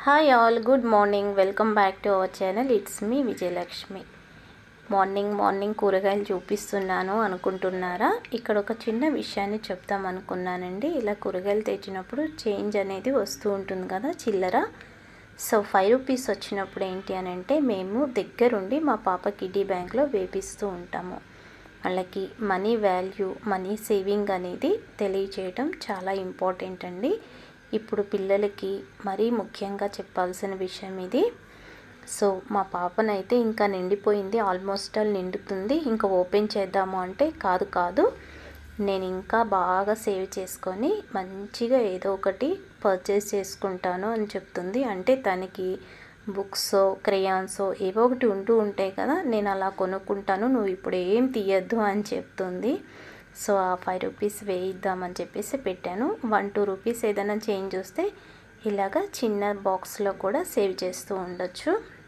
hi all good morning welcome back to our channel it's me Vijayalakshmi morning morning కూరగాయలు చూపిస్తున్నాను అనుకుంటున్నారా ఇక్కడ ఒక చిన్న విషయాన్ని చెప్తాం అనుకున్నానండి ఇలా కూరగాయలు తెచ్చినప్పుడు చేంజ్ అనేది వస్తూ ఉంటుంది కదా చిల్లర సో ఫైవ్ రూపీస్ వచ్చినప్పుడు ఏంటి అని అంటే మేము దగ్గరుండి మా పాప కిడ్డీ బ్యాంక్లో వేపిస్తూ ఉంటాము వాళ్ళకి మనీ వాల్యూ మనీ సేవింగ్ అనేది తెలియచేయటం చాలా ఇంపార్టెంట్ అండి ఇప్పుడు పిల్లలకి మరీ ముఖ్యంగా చెప్పాల్సిన విషయం ఇది సో మా పాపనైతే ఇంకా నిండిపోయింది ఆల్మోస్ట్ ఆల్ నిండుతుంది ఇంకా ఓపెన్ చేద్దాము అంటే కాదు కాదు నేను ఇంకా బాగా సేవ్ చేసుకొని మంచిగా ఏదో ఒకటి పర్చేస్ చేసుకుంటాను అని చెప్తుంది అంటే తనకి బుక్స్ క్రేయాన్సో ఏవో ఒకటి ఉంటూ ఉంటాయి కదా నేను అలా కొనుక్కుంటాను నువ్వు ఇప్పుడు ఏం తీయద్దు అని చెప్తుంది సో ఆ ఫైవ్ రూపీస్ వేయిద్దామని చెప్పేసి పెట్టాను వన్ టూ రూపీస్ ఏదైనా చేంజ్ వస్తే ఇలాగా చిన్న బాక్స్లో కూడా సేవ్ చేస్తూ ఉండొచ్చు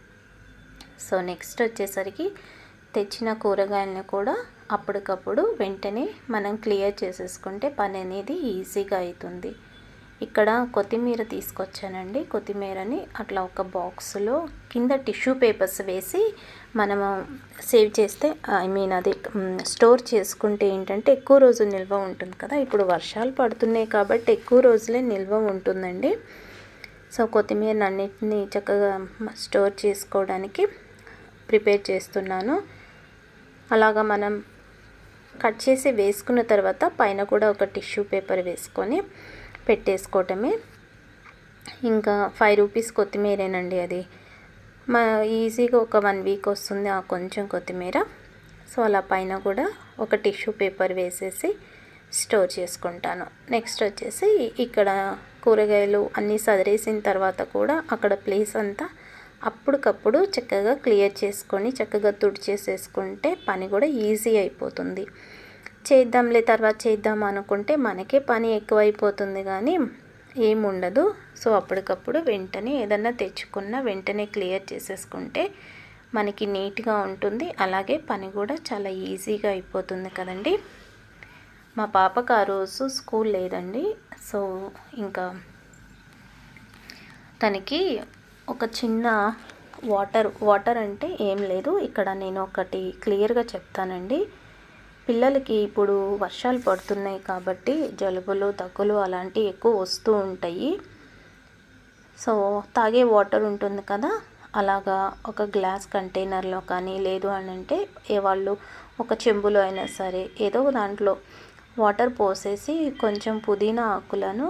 సో నెక్స్ట్ వచ్చేసరికి తెచ్చిన కూరగాయలను కూడా అప్పటికప్పుడు వెంటనే మనం క్లియర్ చేసేసుకుంటే పని అనేది ఈజీగా అవుతుంది ఇక్కడ కొత్తిమీర తీసుకొచ్చానండి కొత్తిమీరని అట్లా ఒక బాక్స్లో కింద టిష్యూ పేపర్స్ వేసి మనము సేవ్ చేస్తే ఐ మీన్ అది స్టోర్ చేసుకుంటే ఏంటంటే ఎక్కువ రోజులు నిల్వ ఉంటుంది కదా ఇప్పుడు వర్షాలు పడుతున్నాయి కాబట్టి ఎక్కువ రోజులే నిల్వ ఉంటుందండి సో కొత్తిమీర అన్నిటిని చక్కగా స్టోర్ చేసుకోవడానికి ప్రిపేర్ చేస్తున్నాను అలాగా మనం కట్ చేసి వేసుకున్న తర్వాత పైన కూడా ఒక టిష్యూ పేపర్ వేసుకొని పెట్టేసుకోవటమే ఇంకా ఫైవ్ రూపీస్ కొత్తిమీరేనండి అది మా ఈజీగా ఒక వన్ వీక్ వస్తుంది ఆ కొంచెం కొత్తిమీర సో అలా పైన కూడా ఒక టిష్యూ పేపర్ వేసేసి స్టోర్ చేసుకుంటాను నెక్స్ట్ వచ్చేసి ఇక్కడ కూరగాయలు అన్నీ సదిరేసిన తర్వాత కూడా అక్కడ ప్లేస్ అంతా అప్పటికప్పుడు చక్కగా క్లియర్ చేసుకొని చక్కగా తుడిచేసేసుకుంటే పని కూడా ఈజీ అయిపోతుంది చేద్దాంలే తర్వాత చేద్దాం అనుకుంటే మనకే పని ఎక్కువైపోతుంది కానీ ఏముండదు సో అప్పటికప్పుడు వెంటనే ఏదన్నా తెచ్చుకున్న వెంటనే క్లియర్ చేసేసుకుంటే మనకి నీట్గా ఉంటుంది అలాగే పని కూడా చాలా ఈజీగా అయిపోతుంది కదండి మా పాపకు ఆ రోజు స్కూల్ లేదండి సో ఇంకా తనకి ఒక చిన్న వాటర్ వాటర్ అంటే ఏం లేదు ఇక్కడ నేను ఒకటి క్లియర్గా చెప్తానండి పిల్లలకి ఇప్పుడు వర్షాలు పడుతున్నాయి కాబట్టి జలుబులు దగ్గులు అలాంటివి ఎక్కువ వస్తూ ఉంటాయి సో తాగే వాటర్ ఉంటుంది కదా అలాగా ఒక గ్లాస్ కంటైనర్లో కానీ లేదు అని అంటే ఏ వాళ్ళు ఒక చెంబులో అయినా సరే ఏదో దాంట్లో వాటర్ పోసేసి కొంచెం పుదీనా ఆకులను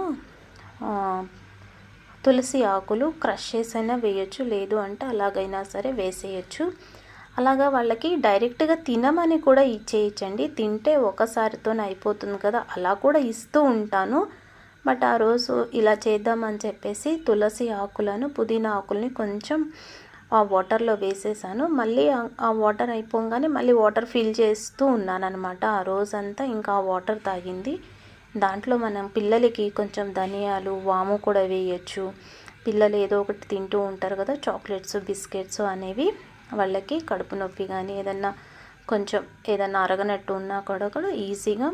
తులసి ఆకులు క్రష్ చేసైనా వేయచ్చు లేదు అంటే అలాగైనా సరే వేసేయచ్చు అలాగా వాళ్ళకి డైరెక్ట్గా తినమని కూడా ఇచ్చేయచ్చండి తింటే ఒకసారితోనే అయిపోతుంది కదా అలా కూడా ఇస్తూ ఉంటాను బట్ ఆ రోజు ఇలా చేద్దామని చెప్పేసి తులసి ఆకులను పుదీనా ఆకుల్ని కొంచెం ఆ వాటర్లో వేసేసాను మళ్ళీ ఆ వాటర్ అయిపోగానే మళ్ళీ వాటర్ ఫిల్ చేస్తూ ఉన్నాను అనమాట ఆ రోజంతా ఇంకా ఆ వాటర్ తాగింది దాంట్లో మనం పిల్లలకి కొంచెం ధనియాలు వాము కూడా వేయచ్చు పిల్లలు ఏదో ఒకటి తింటూ ఉంటారు కదా చాక్లెట్స్ బిస్కెట్స్ అనేవి వాళ్ళకి కడుపు నొప్పి కానీ ఏదన్నా కొంచెం ఏదన్నా అరగనట్టు ఉన్నా కూడా కూడా ఈజీగా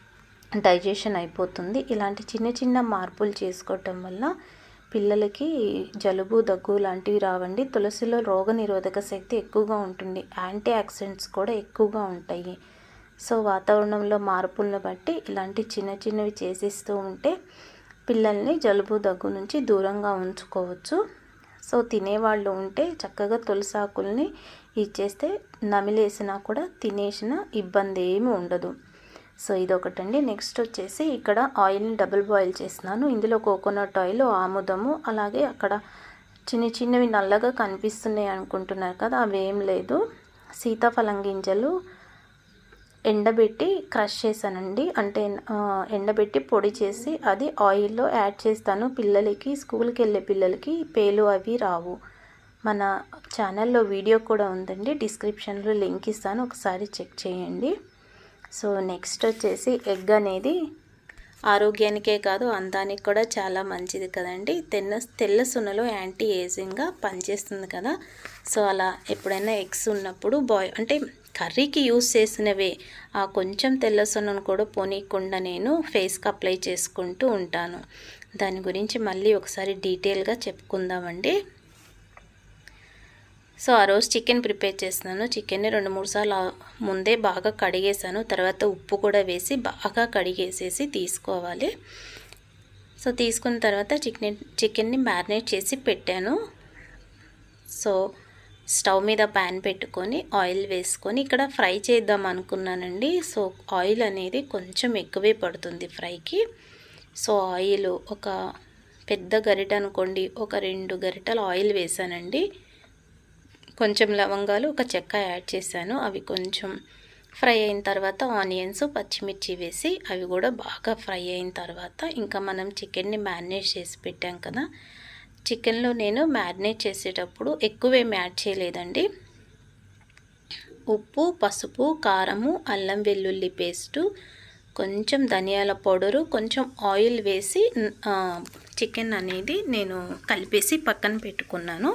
డైజెషన్ అయిపోతుంది ఇలాంటి చిన్న చిన్న మార్పులు చేసుకోవటం వల్ల పిల్లలకి జలుబు దగ్గు లాంటివి రావండి తులసిలో రోగ నిరోధక శక్తి ఎక్కువగా ఉంటుంది యాంటీ ఆక్సిడెంట్స్ కూడా ఎక్కువగా ఉంటాయి సో వాతావరణంలో మార్పులను బట్టి ఇలాంటి చిన్న చిన్నవి చేసిస్తూ ఉంటే పిల్లల్ని జలుబు దగ్గు నుంచి దూరంగా ఉంచుకోవచ్చు సో తినేవాళ్ళు ఉంటే చక్కగా తులసాకుల్ని ఇచ్చేస్తే నమిలేసినా కూడా తినేసిన ఇబ్బంది ఏమి ఉండదు సో ఇదొకటండి నెక్స్ట్ వచ్చేసి ఇక్కడ ఆయిల్ని డబుల్ బాయిల్ చేస్తున్నాను ఇందులో కోకోనట్ ఆయిల్ ఆముదము అలాగే అక్కడ చిన్న చిన్నవి నల్లగా కనిపిస్తున్నాయి అనుకుంటున్నారు కదా అవి ఏం లేదు సీతాఫలం గింజలు ఎండబెట్టి క్రష్ చేశానండి అంటే ఎండబెట్టి పొడి చేసి అది ఆయిల్లో యాడ్ చేస్తాను పిల్లలకి స్కూల్కి వెళ్ళే పిల్లలకి పేలు అవి రావు మన ఛానల్లో వీడియో కూడా ఉందండి డిస్క్రిప్షన్లో లింక్ ఇస్తాను ఒకసారి చెక్ చేయండి సో నెక్స్ట్ వచ్చేసి ఎగ్ అనేది ఆరోగ్యానికే కాదు అందానికి కూడా చాలా మంచిది కదండి తెల్ల తెల్ల సున్నలో యాంటీ ఏజింగ్గా పనిచేస్తుంది కదా సో అలా ఎప్పుడైనా ఎగ్స్ ఉన్నప్పుడు బాయ్ అంటే కర్రీకి యూస్ చేసినవే ఆ కొంచెం తెల్ల సొన్నను కూడా పోనీయకుండా నేను ఫేస్కి అప్లై చేసుకుంటూ ఉంటాను దాని గురించి మళ్ళీ ఒకసారి డీటెయిల్గా చెప్పుకుందామండి సో ఆ రోజు చికెన్ ప్రిపేర్ చేస్తున్నాను చికెన్ని రెండు మూడు సార్లు ముందే బాగా కడిగేసాను తర్వాత ఉప్పు కూడా వేసి బాగా కడిగేసేసి తీసుకోవాలి సో తీసుకున్న తర్వాత చికెన్ చికెన్ని మ్యారినేట్ చేసి పెట్టాను సో స్టవ్ మీద ప్యాన్ పెట్టుకొని ఆయిల్ వేసుకొని ఇక్కడ ఫ్రై చేద్దాం అనుకున్నానండి సో ఆయిల్ అనేది కొంచెం ఎక్కువే పడుతుంది ఫ్రైకి సో ఆయిల్ ఒక పెద్ద గరిట అనుకోండి ఒక రెండు గరిటలు ఆయిల్ వేసానండి కొంచెం లవంగాలు ఒక చెక్క యాడ్ చేశాను అవి కొంచెం ఫ్రై అయిన తర్వాత ఆనియన్స్ పచ్చిమిర్చి వేసి అవి కూడా బాగా ఫ్రై అయిన తర్వాత ఇంకా మనం చికెన్ని మ్యారినేట్ చేసి పెట్టాం కదా చికెన్లో నేను మ్యారినేట్ చేసేటప్పుడు ఎక్కువేం యాడ్ చేయలేదండి ఉప్పు పసుపు కారము అల్లం వెల్లుల్లి పేస్టు కొంచెం ధనియాల పౌడరు కొంచెం ఆయిల్ వేసి చికెన్ అనేది నేను కలిపేసి పక్కన పెట్టుకున్నాను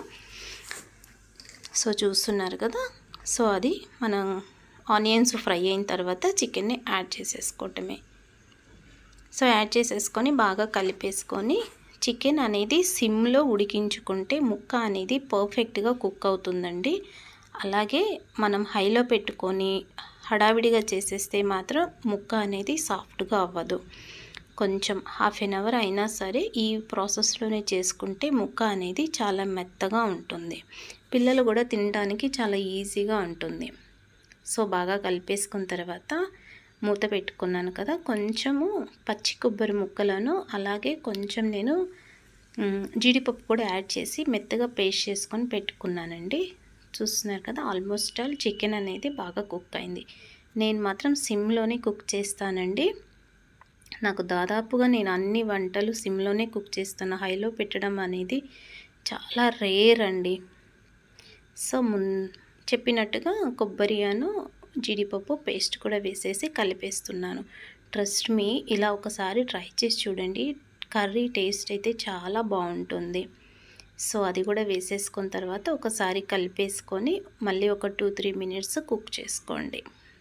సో చూస్తున్నారు కదా సో అది మనం ఆనియన్స్ ఫ్రై అయిన తర్వాత చికెన్ని యాడ్ చేసేసుకోవటమే సో యాడ్ చేసేసుకొని బాగా కలిపేసుకొని చికెన్ అనేది సిమ్లో ఉడికించుకుంటే ముక్క అనేది పర్ఫెక్ట్గా కుక్ అవుతుందండి అలాగే మనం హైలో పెట్టుకొని హడావిడిగా చేసేస్తే మాత్రం ముక్క అనేది సాఫ్ట్గా అవ్వదు కొంచెం హాఫ్ ఎన్ అవర్ అయినా సరే ఈ ప్రాసెస్లోనే చేసుకుంటే ముక్క అనేది చాలా మెత్తగా ఉంటుంది పిల్లలు కూడా తినడానికి చాలా ఈజీగా ఉంటుంది సో బాగా కలిపేసుకున్న తర్వాత మూత పెట్టుకున్నాను కదా కొంచెము పచ్చి కొబ్బరి ముక్కలను అలాగే కొంచెం నేను జీడిపప్పు కూడా యాడ్ చేసి మెత్తగా పేస్ట్ చేసుకొని పెట్టుకున్నానండి చూస్తున్నారు కదా ఆల్మోస్ట్ ఆల్ చికెన్ అనేది బాగా కుక్ అయింది నేను మాత్రం సిమ్లోనే కుక్ చేస్తానండి నాకు దాదాపుగా నేను అన్ని వంటలు సిమ్లోనే కుక్ చేస్తాను హైలో పెట్టడం అనేది చాలా రేర్ అండి సో మున్ చెప్పినట్టుగా కొబ్బరియాను జీడిపప్పు పేస్ట్ కూడా వేసేసి కలిపేస్తున్నాను ట్రస్ట్ మీ ఇలా ఒకసారి ట్రై చేసి చూడండి కర్రీ టేస్ట్ అయితే చాలా బాగుంటుంది సో అది కూడా వేసేసుకున్న తర్వాత ఒకసారి కలిపేసుకొని మళ్ళీ ఒక టూ త్రీ మినిట్స్ కుక్ చేసుకోండి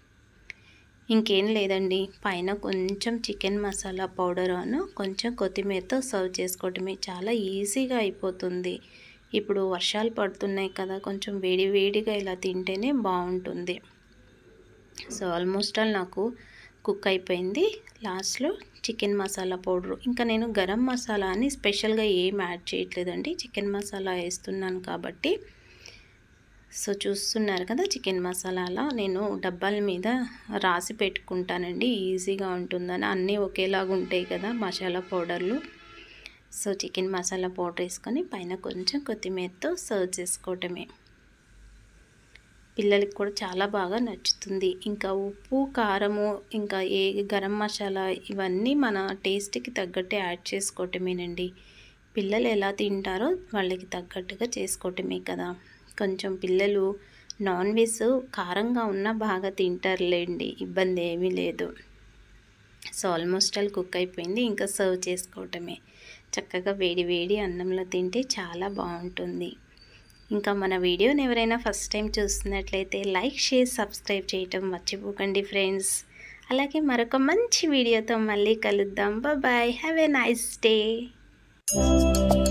ఇంకేం లేదండి పైన కొంచెం చికెన్ మసాలా పౌడర్ అను కొంచెం కొత్తిమీరతో సర్వ్ చేసుకోవటమే చాలా ఈజీగా అయిపోతుంది ఇప్పుడు వర్షాలు పడుతున్నాయి కదా కొంచెం వేడి వేడిగా ఇలా తింటేనే బాగుంటుంది సో ఆల్మోస్ట్ ఆల్ నాకు కుక్ అయిపోయింది లాస్ట్లో చికెన్ మసాలా పౌడర్ ఇంకా నేను గరం మసాలా అని స్పెషల్గా ఏం యాడ్ చేయట్లేదండి చికెన్ మసాలా వేస్తున్నాను కాబట్టి సో చూస్తున్నారు కదా చికెన్ మసాలా నేను డబ్బాల మీద రాసి పెట్టుకుంటానండి ఈజీగా ఉంటుందని అన్నీ ఒకేలాగా ఉంటాయి కదా మసాలా పౌడర్లు సో చికెన్ మసాలా పౌడర్ వేసుకొని పైన కొంచెం కొత్తిమీరతో సర్వ్ చేసుకోవటమే పిల్లలకి కూడా చాలా బాగా నచ్చుతుంది ఇంకా ఉప్పు కారము ఇంకా ఏ గరం మసాలా ఇవన్నీ మన టేస్ట్కి తగ్గట్టే యాడ్ చేసుకోవటమేనండి పిల్లలు ఎలా తింటారో వాళ్ళకి తగ్గట్టుగా చేసుకోవటమే కదా కొంచెం పిల్లలు నాన్ వెజ్ కారంగా ఉన్నా బాగా తింటారులేండి ఇబ్బంది ఏమీ లేదు సో ఆల్మోస్ట్ ఆల్ కుక్ అయిపోయింది ఇంకా సర్వ్ చేసుకోవటమే చక్కగా వేడి వేడి అన్నంలో తింటే చాలా బాగుంటుంది ఇంకా మన వీడియోని ఎవరైనా ఫస్ట్ టైం చూస్తున్నట్లయితే లైక్ షేర్ సబ్స్క్రైబ్ చేయటం మర్చిపోకండి ఫ్రెండ్స్ అలాగే మరొక మంచి వీడియోతో మళ్ళీ కలుద్దాం bye have a nice day